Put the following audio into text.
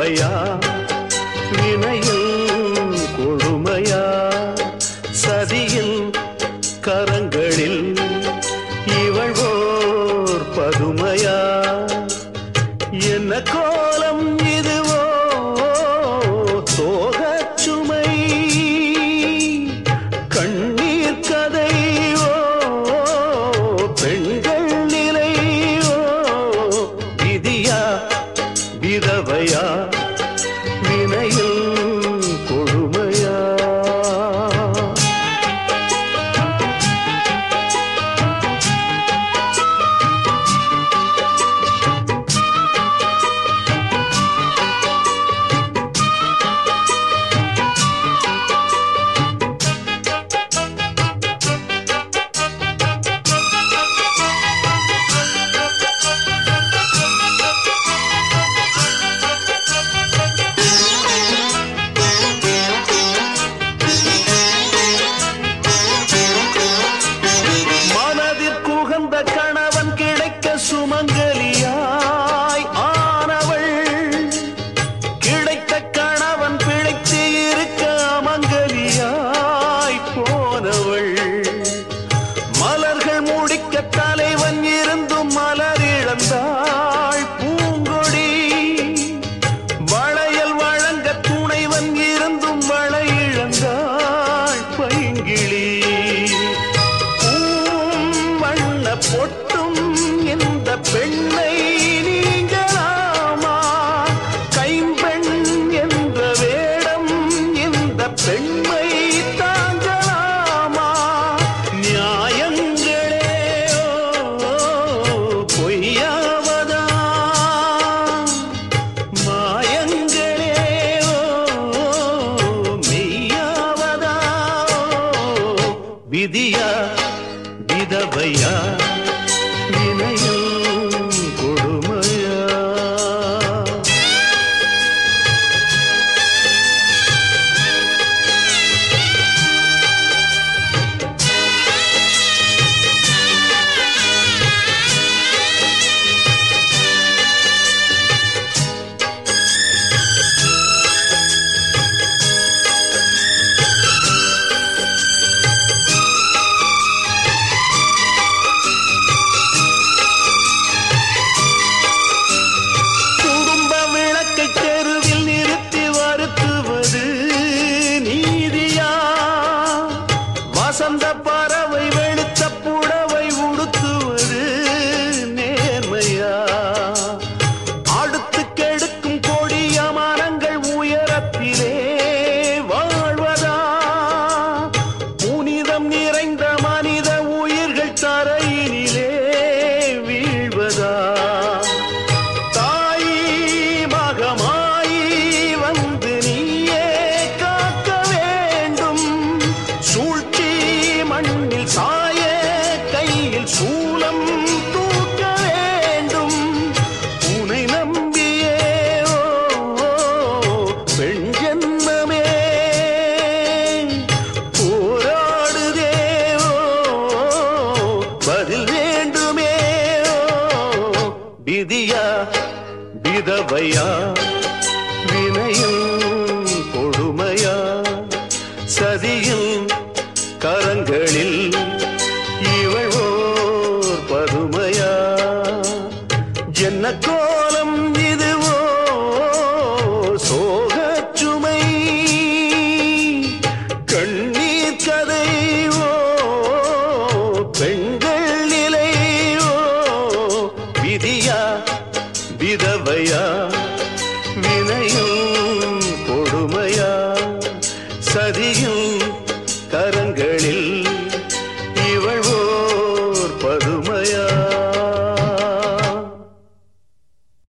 விதவையா வினையில் கொழுமையா சதியில் கரங்களில் இவள் ஓர் பதுமையா என்ன கோலம் இதுவோ சோகச் சுமை கண்ணீர் கதையோ பெண்கள் நிலையோ விதியா விதவையா வினையில் கொடுமையா மனதிற்குகந்த கணவன் கிடைக்க சுமங்கலியாய் ஆனவள் கிடைத்த கணவன் பிழைத்து இருக்க அமங்கலியாய் போனவள் மலர்கள் முடிக்க தலைவன் இருந்தும் மலர் இழந்தாள் பூங்கொடி வளையல் வழங்க துணைவன் இருந்தும் வளை இழந்தாள் பைங்கிளி பூம் வண்ண பொட்டும் இந்த பெண்ணை நீங்களாமா கைம்பெண் என்ற வேடம் இந்த பெண்மை தாங்கலாமா நியாயங்களே ஓ, பொய்யாவதா மாயங்களே ஓ, மெய்யாவதா விதியா விதவையா வினையும் கொடுமையா குடும்ப விளக்கை தெருவில் நிறுத்தி வருத்துவது நீதியா வசந்த பறவை வெளுத்த புடவை உடுத்துவது நேர்மையா அடுத்து கெடுக்கும் கொடிய மரங்கள் உயரத்திலே வாழ்வதா புனிதம் நிறைந்த மனித உயிர்கள் தரையினிலே வீழ்வதா தாயி மகமாயி வந்து நீயே காக்க வேண்டும் சூழ்ச்சி மண்ணில் சாய கையில் சூலம் தூக்க வேண்டும் உனை நம்பியே ஓ, பெண் ஜென்மமே போராடுதே ஓ, பதில் வேண்டுமே ஓ, விதியா விதவையா